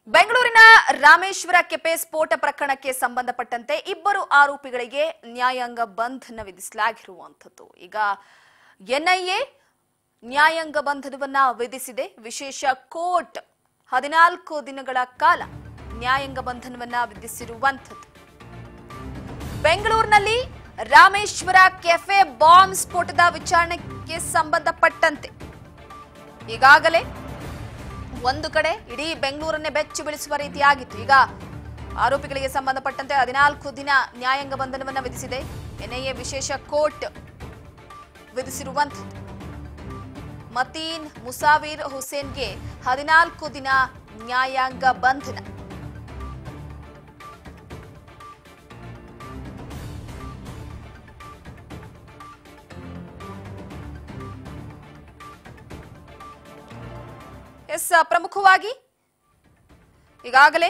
ಬೆಂಗಳೂರಿನ ರಾಮೇಶ್ವರ ಕೆಪೆ ಸ್ಫೋಟ ಪ್ರಕರಣಕ್ಕೆ ಸಂಬಂಧಪಟ್ಟಂತೆ ಇಬ್ಬರು ಆರೋಪಿಗಳಿಗೆ ನ್ಯಾಯಾಂಗ ಬಂಧನ ವಿಧಿಸಲಾಗಿರುವಂಥದ್ದು ಈಗ ಎನ್ಐಎ ನ್ಯಾಯಾಂಗ ಬಂಧನವನ್ನ ವಿಧಿಸಿದೆ ವಿಶೇಷ ಕೋರ್ಟ್ ಹದಿನಾಲ್ಕು ದಿನಗಳ ಕಾಲ ನ್ಯಾಯಾಂಗ ಬಂಧನವನ್ನ ವಿಧಿಸಿರುವಂಥದ್ದು ಬೆಂಗಳೂರಿನಲ್ಲಿ ರಾಮೇಶ್ವರ ಕೆಫೆ ಬಾಂಬ್ ಸ್ಫೋಟದ ವಿಚಾರಣೆಗೆ ಸಂಬಂಧಪಟ್ಟಂತೆ ಈಗಾಗಲೇ ಒಂದು ಕಡೆ ಇಡೀ ಬೆಂಗಳೂರನ್ನೇ ಬೆಚ್ಚಿ ಬೀಳಿಸುವ ರೀತಿಯಾಗಿತ್ತು ಈಗ ಆರೋಪಿಗಳಿಗೆ ಸಂಬಂಧಪಟ್ಟಂತೆ ಹದಿನಾಲ್ಕು ದಿನ ನ್ಯಾಯಾಂಗ ಬಂಧನವನ್ನ ವಿಧಿಸಿದೆ ಎನ್ಐಎ ವಿಶೇಷ ಕೋರ್ಟ್ ವಿಧಿಸಿರುವಂಥದ್ದು ಮತೀನ್ ಮುಸಾವಿರ್ ಹುಸೇನ್ಗೆ ಹದಿನಾಲ್ಕು ದಿನ ನ್ಯಾಯಾಂಗ ಬಂಧನ ಎಸ್ ಪ್ರಮುಖವಾಗಿ ಈಗಾಗಲೇ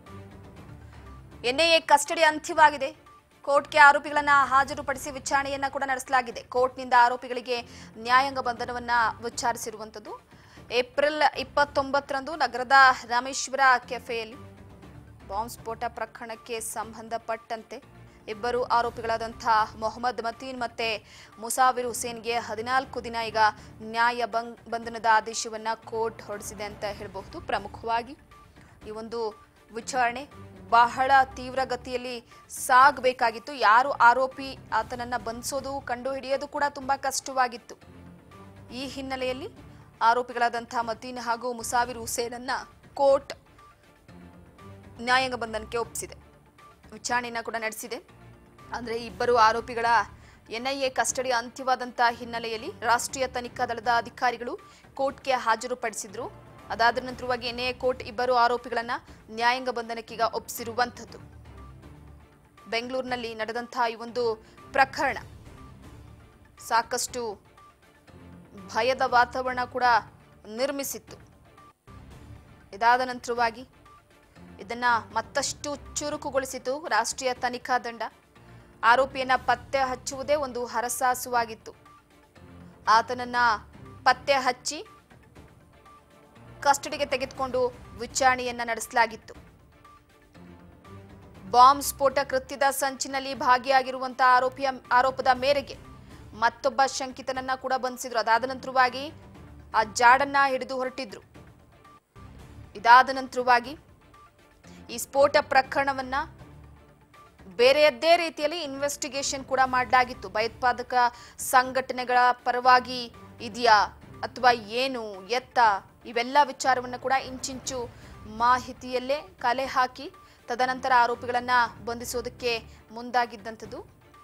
ಎನ್ಐಎ ಕಸ್ಟಡಿ ಅಂತ್ಯವಾಗಿದೆ ಕೋರ್ಟ್ಗೆ ಆರೋಪಿಗಳನ್ನ ಹಾಜರುಪಡಿಸಿ ವಿಚಾರಣೆಯನ್ನ ಕೂಡ ನಡೆಸಲಾಗಿದೆ ಕೋರ್ಟ್ನಿಂದ ಆರೋಪಿಗಳಿಗೆ ನ್ಯಾಯಾಂಗ ಬಂಧನವನ್ನ ವಿಚಾರಿಸಿರುವಂಥದ್ದು ಏಪ್ರಿಲ್ ಇಪ್ಪತ್ತೊಂಬತ್ತರಂದು ನಗರದ ರಾಮೇಶ್ವರ ಕೆಫೆಯಲ್ಲಿ ಬಾಂಬ್ ಸ್ಫೋಟ ಪ್ರಕರಣಕ್ಕೆ ಸಂಬಂಧಪಟ್ಟಂತೆ ಇಬ್ಬರು ಆರೋಪಿಗಳಾದಂತಹ ಮೊಹಮ್ಮದ್ ಮತೀನ್ ಮತ್ತೆ ಮುಸಾವಿರ್ ಹುಸೇನ್ಗೆ ಹದಿನಾಲ್ಕು ದಿನ ಈಗ ನ್ಯಾಯ ಬಂಗ್- ಬಂಧನದ ಆದೇಶವನ್ನ ಕೋರ್ಟ್ ಹೊರಡಿಸಿದೆ ಅಂತ ಹೇಳಬಹುದು ಪ್ರಮುಖವಾಗಿ ಈ ಒಂದು ವಿಚಾರಣೆ ಬಹಳ ತೀವ್ರಗತಿಯಲ್ಲಿ ಸಾಗಬೇಕಾಗಿತ್ತು ಯಾರು ಆರೋಪಿ ಆತನನ್ನ ಬಂಧಿಸೋದು ಕಂಡುಹಿಡಿಯೋದು ಕೂಡ ತುಂಬಾ ಕಷ್ಟವಾಗಿತ್ತು ಈ ಹಿನ್ನೆಲೆಯಲ್ಲಿ ಆರೋಪಿಗಳಾದಂತಹ ಮತೀನ್ ಹಾಗೂ ಮುಸಾವಿರ್ ಹುಸೇನನ್ನ ಕೋರ್ಟ್ ನ್ಯಾಯಾಂಗ ಬಂಧನಕ್ಕೆ ಒಪ್ಪಿಸಿದೆ ವಿಚಾರಣೆಯನ್ನ ಕೂಡ ನಡೆಸಿದೆ ಅಂದ್ರೆ ಇಬ್ಬರು ಆರೋಪಿಗಳ ಎನ್ಐಎ ಕಸ್ಟಡಿ ಅಂತ್ಯವಾದಂತಹ ಹಿನ್ನೆಲೆಯಲ್ಲಿ ರಾಷ್ಟ್ರೀಯ ತನಿಖಾ ದಳದ ಅಧಿಕಾರಿಗಳು ಕೋರ್ಟ್ಗೆ ಹಾಜರುಪಡಿಸಿದ್ರು ಅದಾದ ನಂತರವಾಗಿ ಎನ್ಐಎ ಕೋರ್ಟ್ ಇಬ್ಬರು ಆರೋಪಿಗಳನ್ನ ನ್ಯಾಯಾಂಗ ಬಂಧನಕ್ಕೀಗ ಒಪ್ಪಿಸಿರುವಂಥದ್ದು ಬೆಂಗಳೂರಿನಲ್ಲಿ ನಡೆದಂತಹ ಈ ಒಂದು ಪ್ರಕರಣ ಸಾಕಷ್ಟು ಭಯದ ವಾತಾವರಣ ಕೂಡ ನಿರ್ಮಿಸಿತ್ತು ಇದಾದ ನಂತರವಾಗಿ ಇದನ್ನ ಮತ್ತಷ್ಟು ಚುರುಕುಗೊಳಿಸಿತು ರಾಷ್ಟ್ರೀಯ ತನಿಖಾ ದಂಡ ಆರೋಪಿಯನ್ನ ಪತ್ತೆ ಹಚ್ಚುವುದೇ ಒಂದು ಹರಸಾಸುವಾಗಿತ್ತು ಆತನನ್ನ ಪತ್ತೆ ಹಚ್ಚಿ ಕಸ್ಟಡಿಗೆ ತೆಗೆದುಕೊಂಡು ವಿಚಾರಣೆಯನ್ನ ನಡೆಸಲಾಗಿತ್ತು ಬಾಂಬ್ ಸ್ಫೋಟ ಕೃತ್ಯದ ಸಂಚಿನಲ್ಲಿ ಭಾಗಿಯಾಗಿರುವಂತಹ ಆರೋಪಿಯ ಆರೋಪದ ಮೇರೆಗೆ ಮತ್ತೊಬ್ಬ ಶಂಕಿತನನ್ನ ಕೂಡ ಬಂಧಿಸಿದ್ರು ಅದಾದ ನಂತರವಾಗಿ ಆ ಜಾಡನ್ನ ಹಿಡಿದು ಹೊರಟಿದ್ರು ಇದಾದ ನಂತರವಾಗಿ ಈ ಸ್ಫೋಟ ಪ್ರಕರಣವನ್ನ ಬೇರೆಯದ್ದೇ ರೀತಿಯಲ್ಲಿ ಇನ್ವೆಸ್ಟಿಗೇಷನ್ ಕೂಡ ಮಾಡಲಾಗಿತ್ತು ಭಯೋತ್ಪಾದಕ ಸಂಘಟನೆಗಳ ಪರವಾಗಿ ಇದೆಯಾ ಅಥವಾ ಏನು ಎತ್ತ ಇವೆಲ್ಲ ವಿಚಾರವನ್ನು ಕೂಡ ಇಂಚಿಂಚು ಮಾಹಿತಿಯಲ್ಲೇ ಕಲೆ ಹಾಕಿ ತದನಂತರ ಆರೋಪಿಗಳನ್ನ ಬಂಧಿಸೋದಕ್ಕೆ ಮುಂದಾಗಿದ್ದಂಥದ್ದು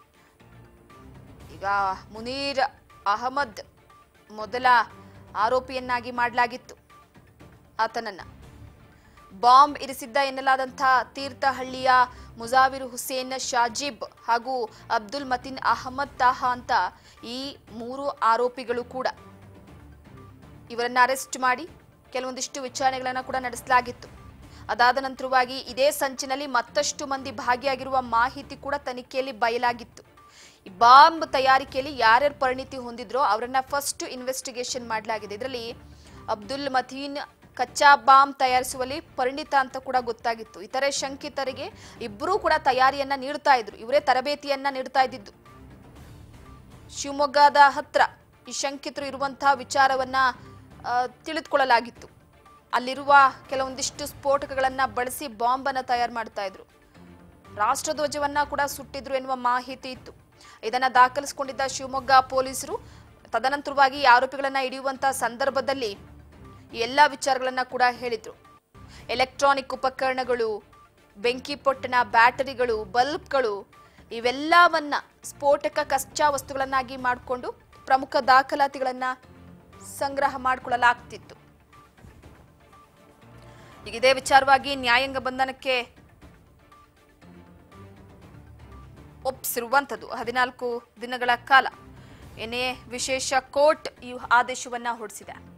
ಈಗ ಮುನೀರ್ ಅಹಮದ್ ಮೊದಲ ಆರೋಪಿಯನ್ನಾಗಿ ಮಾಡಲಾಗಿತ್ತು ಆತನನ್ನ ಬಾಂಬ್ ಇರಿಸಿದ್ದ ಎನ್ನಲಾದಂತಹ ತೀರ್ಥಹಳ್ಳಿಯ ಮುಜಾವಿರ್ ಹುಸೇನ್ ಶಾಜಿಬ್ ಹಾಗೂ ಅಬ್ದುಲ್ ಮತೀನ್ ಅಹಮದ್ ತಾಹಾ ಅಂತ ಈ ಮೂರು ಆರೋಪಿಗಳು ಕೂಡ ಇವರನ್ನ ಅರೆಸ್ಟ್ ಮಾಡಿ ಕೆಲವೊಂದಿಷ್ಟು ವಿಚಾರಣೆಗಳನ್ನ ಕೂಡ ನಡೆಸಲಾಗಿತ್ತು ಅದಾದ ನಂತರವಾಗಿ ಇದೇ ಸಂಚಿನಲ್ಲಿ ಮತ್ತಷ್ಟು ಮಂದಿ ಭಾಗಿಯಾಗಿರುವ ಮಾಹಿತಿ ಕೂಡ ತನಿಖೆಯಲ್ಲಿ ಬಯಲಾಗಿತ್ತು ಈ ಬಾಂಬ್ ತಯಾರಿಕೆಯಲ್ಲಿ ಯಾರ್ಯಾರು ಪರಿಣಿತಿ ಹೊಂದಿದ್ರೋ ಅವರನ್ನ ಫಸ್ಟ್ ಇನ್ವೆಸ್ಟಿಗೇಷನ್ ಮಾಡಲಾಗಿದೆ ಇದರಲ್ಲಿ ಅಬ್ದುಲ್ ಮತೀನ್ ಕಚ್ಚಾ ಬಾಂಬ್ ತಯಾರಿಸುವಲ್ಲಿ ಪರಿಣಿತ ಅಂತ ಕೂಡ ಗೊತ್ತಾಗಿತ್ತು ಇತರೆ ಶಂಕಿತರಿಗೆ ಇಬ್ಬರೂ ಕೂಡ ತಯಾರಿಯನ್ನ ನೀಡ್ತಾ ಇದ್ರು ಇವರೇ ತರಬೇತಿಯನ್ನ ನೀಡ್ತಾ ಇದ್ದಿದ್ದು ಶಿವಮೊಗ್ಗದ ಹತ್ರ ಈ ಶಂಕಿತರು ಇರುವಂತಹ ವಿಚಾರವನ್ನ ಆ, ತಿಳಿದುಕೊಳ್ಳಲಾಗಿತ್ತು ಅಲ್ಲಿರುವ ಕೆಲವೊಂದಿಷ್ಟು ಸ್ಫೋಟಕಗಳನ್ನ ಬಳಸಿ ಬಾಂಬ್ ಅನ್ನ ತಯಾರು ಮಾಡ್ತಾ ಇದ್ರು ರಾಷ್ಟ್ರಧ್ವಜವನ್ನ ಕೂಡ ಸುಟ್ಟಿದ್ರು ಎನ್ನುವ ಮಾಹಿತಿ ಇತ್ತು ಇದನ್ನ ದಾಖಲಿಸಿಕೊಂಡಿದ್ದ ಶಿವಮೊಗ್ಗ ಪೊಲೀಸರು ತದನಂತರವಾಗಿ ಈ ಆರೋಪಿಗಳನ್ನ ಹಿಡಿಯುವಂತಹ ಸಂದರ್ಭದಲ್ಲಿ ಈ ಎಲ್ಲ ವಿಚಾರಗಳನ್ನ ಕೂಡ ಹೇಳಿದ್ರು ಎಲೆಕ್ಟ್ರಾನಿಕ್ ಉಪಕರಣಗಳು ಬೆಂಕಿ ಪೊಟ್ಟಣ ಬ್ಯಾಟರಿಗಳು ಬಲ್ಬ್ಗಳು ಇವೆಲ್ಲವನ್ನ ಸ್ಫೋಟಕ ಕಚ್ಚಾ ವಸ್ತುಗಳನ್ನಾಗಿ ಮಾಡಿಕೊಂಡು ಪ್ರಮುಖ ದಾಖಲಾತಿಗಳನ್ನ ಸಂಗ್ರಹ ಮಾಡಿಕೊಳ್ಳಲಾಗ್ತಿತ್ತು ಈಗ ಇದೇ ವಿಚಾರವಾಗಿ ನ್ಯಾಯಾಂಗ ಬಂಧನಕ್ಕೆ ಒಪ್ಪಿಸಿರುವಂಥದ್ದು ಹದಿನಾಲ್ಕು ದಿನಗಳ ಕಾಲ ಎನ್ಎ ವಿಶೇಷ ಕೋರ್ಟ್ ಈ ಆದೇಶವನ್ನ ಹೊರಡಿಸಿದೆ